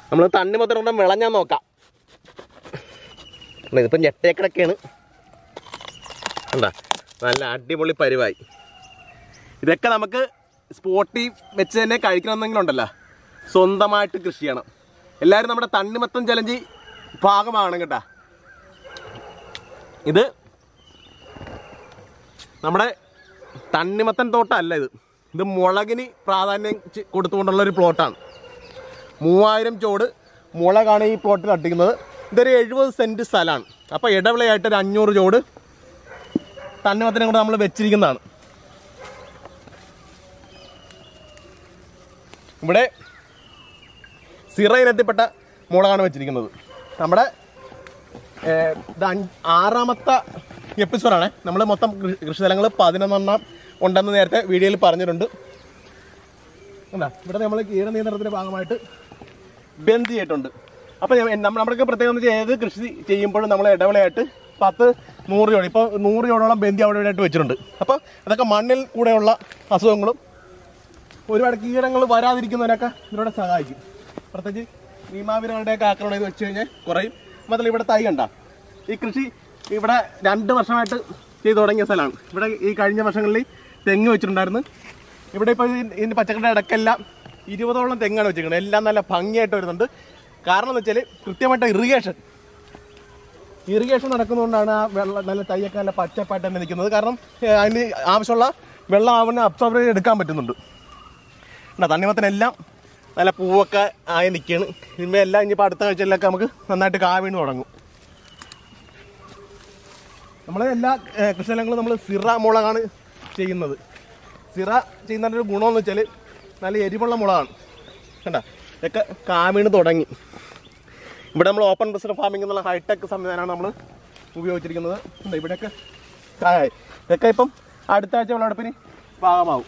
നമ്മൾ തണ്ണിമത്തൻ കൊണ്ടും വിളഞ്ഞാൽ നോക്കാം കണ്ടോ, ഇതിപ്പം ഞെട്ടേക്കിടക്കാണ് എന്താ നല്ല അടിപൊളി പരിവായി ഇതൊക്കെ നമുക്ക് സ്പോട്ടിൽ വെച്ച് തന്നെ കഴിക്കണമെന്നെങ്കിലുണ്ടല്ലോ സ്വന്തമായിട്ട് കൃഷി ചെയ്യണം എല്ലാവരും നമ്മുടെ തണ്ണിമത്തൻ ചലഞ്ച് ഭാഗമാണ് കേട്ടാ ഇത് നമ്മുടെ തണ്ണിമത്തൻ തോട്ടമല്ല ഇത് ഇത് മുളകിന് പ്രാധാന്യം ചെ- കൊടുത്തുകൊണ്ടുള്ള ഒരു പ്ലോട്ടാണ് മൂവായിരം ചോട് മുളകാണ് ഈ പ്ലോട്ടിൽ അട്ടിക്കുന്നത് ഇതൊരു എഴുപത് സെൻറ്റ് സ്ഥലമാണ് അപ്പോൾ ഇടവിളയായിട്ട് ഒരു അഞ്ഞൂറ് ചോട് തണ്ണിമത്തനും കൂടെ നമ്മൾ വെച്ചിരിക്കുന്നതാണ് ഇവിടെ സിറ ഇനത്തിൽപ്പെട്ട മുളകാണ് വെച്ചിരിക്കുന്നത് നമ്മുടെ ഏഹ്, ഇത് അഞ്ച്- ആറാമത്തെ എപ്പിസോഡാണ് നമ്മൾ മൊത്തം കൃ- കൃഷിസ്ഥലങ്ങൾ പതിനൊന്നെണ്ണം ഉണ്ടെന്ന് നേരത്തെ വീഡിയോയിൽ പറഞ്ഞിട്ടുണ്ട് കണ്ടാ ഇവിടെ നമ്മൾ കീട നിയന്ത്രണത്തിന്റെ ഭാഗമായിട്ട് ബന്ദ് ചെയ്തിട്ടുണ്ട് അപ്പോൾ നമ്മളൊക്കെ പ്രത്യേകം എന്ന് വെച്ചാൽ ഏത് കൃഷി ചെയ്യുമ്പോഴും നമ്മൾ ഇടവേളയായിട്ട് പത്ത് നൂറ് ചോട് ഇപ്പോൾ നൂറ് ചോടോളം ബന്തി അവിടെ ഇവിടെയായിട്ട് വെച്ചിട്ടുണ്ട് അപ്പോൾ അതൊക്കെ മണ്ണിൽ കൂടെയുള്ള അസുഖങ്ങളും ഒരുപാട് കീടങ്ങൾ വരാതിരിക്കുന്നതിനൊക്കെ ഇതിലൂടെ സഹായിക്കും പ്രത്യേകിച്ച് നിയമാവിനുകളുടെയൊക്കെ ആക്രമണം ഇത് വെച്ച് കഴിഞ്ഞാൽ കുറയും മാത്രമല്ല ഇവിടെ തൈ കണ്ട ഈ കൃഷി ഇവിടെ രണ്ട് വർഷമായിട്ട് ചെയ്തു തുടങ്ങിയ സ്ഥലമാണ് ഇവിടെ ഈ കഴിഞ്ഞ വർഷങ്ങളിൽ തെങ്ങ് വെച്ചിട്ടുണ്ടായിരുന്നു ഇവിടെ ഇപ്പോൾ ഇതിൻ്റെ പച്ചക്കറിയുടെ ഇടയ്ക്കെല്ലാം ഇരുപതോളം തെങ്ങാണ് വെച്ചിരിക്കുന്നത് എല്ലാം നല്ല ഭംഗിയായിട്ട് വരുന്നുണ്ട് കാരണം എന്ന് വെച്ചാൽ കൃത്യമായിട്ട് ഇറിഗേഷൻ ഇറിഗേഷൻ നടക്കുന്നതുകൊണ്ടാണ് ആ വെള്ളം നല്ല തൈയൊക്കെ നല്ല പച്ചപ്പായിട്ട് തന്നെ നിൽക്കുന്നത് കാരണം ഏഹ്, അതിന് ആവശ്യമുള്ള വെള്ളം അവന് അബ്സോർബ് ചെയ്ത് എടുക്കാൻ പറ്റുന്നുണ്ട് എന്നാ തണ്ണിമത്തനെല്ലാം നല്ല പൂവൊക്കെ ആയി നിൽക്കുകയാണ് ഇതിന്മേൽ എല്ലാം ഇനിയിപ്പോൾ അടുത്ത ആഴ്ചയിലൊക്കെ നമുക്ക് നന്നായിട്ട് കാ വീണ് തുടങ്ങും നമ്മൾ എല്ലാ ഏഹ്, കൃഷിസ്ഥലങ്ങളും നമ്മൾ സിറ മുളകാണ് ചെയ്യുന്നത് സിറ ചെയ്യുന്നതിൻ്റെ ഒരു ഗുണമെന്ന് വെച്ചാൽ നല്ല എരിവുള്ള മുളകാണ് കണ്ട ഇതൊക്കെ കാ വീണ് തുടങ്ങി ഇവിടെ നമ്മൾ ഓപ്പൺ ബിസിനസ് ഫാമിംഗ് എന്നുള്ള ഹൈടെക് സംവിധാനമാണ് നമ്മൾ ഉപയോഗിച്ചിരിക്കുന്നത് ഉണ്ട് ഇവിടെയൊക്കെ കായായി ഇതൊക്കെ ഇപ്പം അടുത്ത ആഴ്ച വിളവെടുപ്പിന് ഭാഗമാവും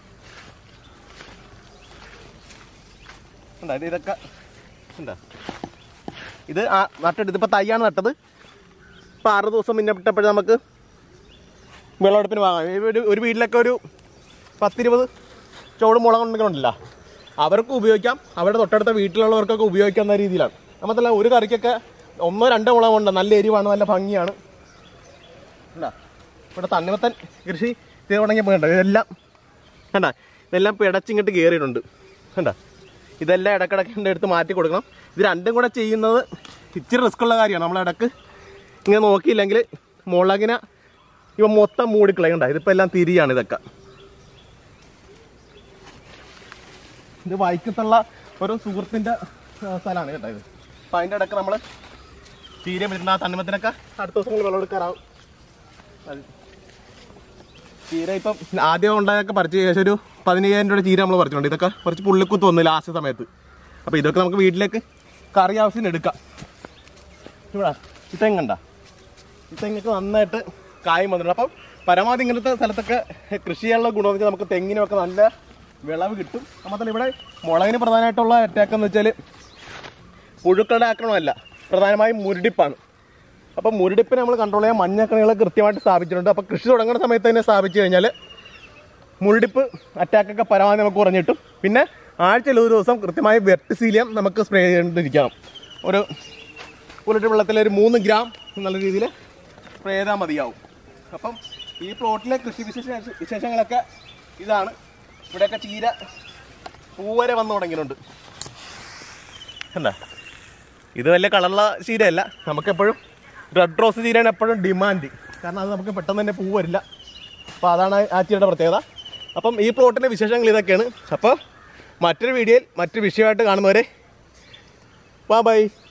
ഉണ്ടാ ഇത് ഇതൊക്കെ ഉണ്ടാ ഇത് ആ നട്ടിട്ട് ഇതിപ്പോൾ തയ്യാണ് നട്ടത് ഇപ്പോൾ ആറ് ദിവസം മുന്നേ ഇട്ടപ്പോഴേ നമുക്ക് വിളവെടുപ്പിന് വാങ്ങാം ഈ ഒരു ഒരു വീട്ടിലൊക്കെ ഒരു പത്തിരുപത് ചോട് മുളക് ഉണ്ടെങ്കിലുണ്ടല്ലോ അവർക്ക് ഉപയോഗിക്കാം അവരുടെ തൊട്ടടുത്ത വീട്ടിലുള്ളവർക്കൊക്കെ ഉപയോഗിക്കാവുന്ന രീതിയിലാണ് മാത്രമല്ല ഒരു കറിക്കൊക്കെ ഒന്നോ രണ്ടോ മുളക് കൊണ്ട് നല്ല എരിവാണ് നല്ല ഭംഗിയാണ് കണ്ടാ ഇവിടെ തണ്ണിമത്തൻ കൃഷി ചെയ്ത് തുടങ്ങിയപ്പോൾ കണ്ടോ ഇതെല്ലാം കണ്ട ഇതെല്ലാം പിടച്ചിങ്ങോട്ട് കയറിയിട്ടുണ്ട് കണ്ട ഇതെല്ലാം ഇടക്കിടക്ക് എൻ്റെ അടുത്ത് മാറ്റി കൊടുക്കണം ഇത് രണ്ടും കൂടെ ചെയ്യുന്നത് ഇച്ചിരി റിസ്ക് ഉള്ള കാര്യമാണ് നമ്മൾ ഇടക്ക് ഇങ്ങനെ നോക്കിയില്ലെങ്കിൽ മുളകിനെ ഇവ മൊത്തം മൂടിക്കളയണ്ട ഇതിപ്പോൾ എല്ലാം തിരിയാണ് ഇതൊക്കെ ഇത് വൈക്കത്തുള്ള ഒരു സുഹൃത്തിൻ്റെ സ്ഥലമാണ് കേട്ടോ ഇത് അപ്പം അതിൻ്റെ ഇടയ്ക്ക് നമ്മൾ ചീര വരുന്ന ആ തണ്ണിമത്തിനൊക്കെ അടുത്ത ദിവസങ്ങളിൽ വിളവെടുക്കാറാവും അത് ചീര ഇപ്പം ആദ്യം ഉണ്ടായൊക്കെ പറിച്ച് ഏകദേശം ഒരു പതിനയ്യായിരം രൂപയുടെ ചീര നമ്മൾ പറിച്ചിട്ടുണ്ട് ഇതൊക്കെ കുറച്ച് പുള്ളിക്കുത്ത് വന്നു ലാസ്റ്റ് സമയത്ത് അപ്പോൾ ഇതൊക്കെ നമുക്ക് വീട്ടിലേക്ക് കറി ആവശ്യത്തിന് എടുക്കാം ഇവിടെ ഈ തെങ്ങണ്ട ഈ തെങ്ങൊക്കെ നന്നായിട്ട് കായും വന്നിട്ടുണ്ട് അപ്പം പരമാവധി ഇങ്ങനത്തെ സ്ഥലത്തൊക്കെ കൃഷി ചെയ്യാനുള്ള ഗുണമെന്ന് വെച്ചാൽ നമുക്ക് തെങ്ങിനൊക്കെ നല്ല വിളവ് കിട്ടും മാത്രമല്ല ഇവിടെ മുളകിന് പ്രധാനമായിട്ടുള്ള അറ്റാക്ക് എന്ന് വെച്ചാൽ പുഴുക്കളുടെ ആക്രമണമല്ല പ്രധാനമായും മുരടിപ്പാണ് അപ്പം മുരടിപ്പിനെ നമ്മൾ കൺട്രോൾ ചെയ്യാൻ മഞ്ഞക്കണികൾ കൃത്യമായിട്ട് സ്ഥാപിച്ചിട്ടുണ്ട് അപ്പോൾ കൃഷി തുടങ്ങുന്ന സമയത്ത് തന്നെ സ്ഥാപിച്ചു കഴിഞ്ഞാൽ മുരടിപ്പ് അറ്റാക്കൊക്കെ പരമാവധി നമുക്ക് കുറഞ്ഞിട്ടും പിന്നെ ആഴ്ചയിൽ ഒരു ദിവസം കൃത്യമായി വെർട്ടിസീലിയം നമുക്ക് സ്പ്രേ ചെയ്തുകൊണ്ടിരിക്കണം ഒരു ഒരു ലിറ്റർ വെള്ളത്തിൽ ഒരു മൂന്ന് ഗ്രാം എന്നുള്ള രീതിയിൽ സ്പ്രേ ചെയ്താൽ മതിയാവും അപ്പം ഈ പ്ലോട്ടിലെ കൃഷി വിശേഷ വിശേഷങ്ങളൊക്കെ ഇതാണ് ഇവിടെയൊക്കെ ചീര പൂവരെ വന്നു തുടങ്ങിയിട്ടുണ്ട് എന്താ ഇത് വലിയ കളറുള്ള ചീരയല്ല നമുക്കെപ്പോഴും റെഡ് റോസ് ചീരയാണ് എപ്പോഴും ഡിമാൻഡ് കാരണം അത് നമുക്ക് പെട്ടെന്ന് തന്നെ പൂ വരില്ല അപ്പോൾ അതാണ് ആ ചീരയുടെ പ്രത്യേകത അപ്പം ഈ പ്ലോട്ടിൻ്റെ വിശേഷങ്ങൾ ഇതൊക്കെയാണ് അപ്പോൾ മറ്റൊരു വീഡിയോയിൽ മറ്റൊരു വിഷയമായിട്ട് കാണുന്നവരെ ബാ ബൈ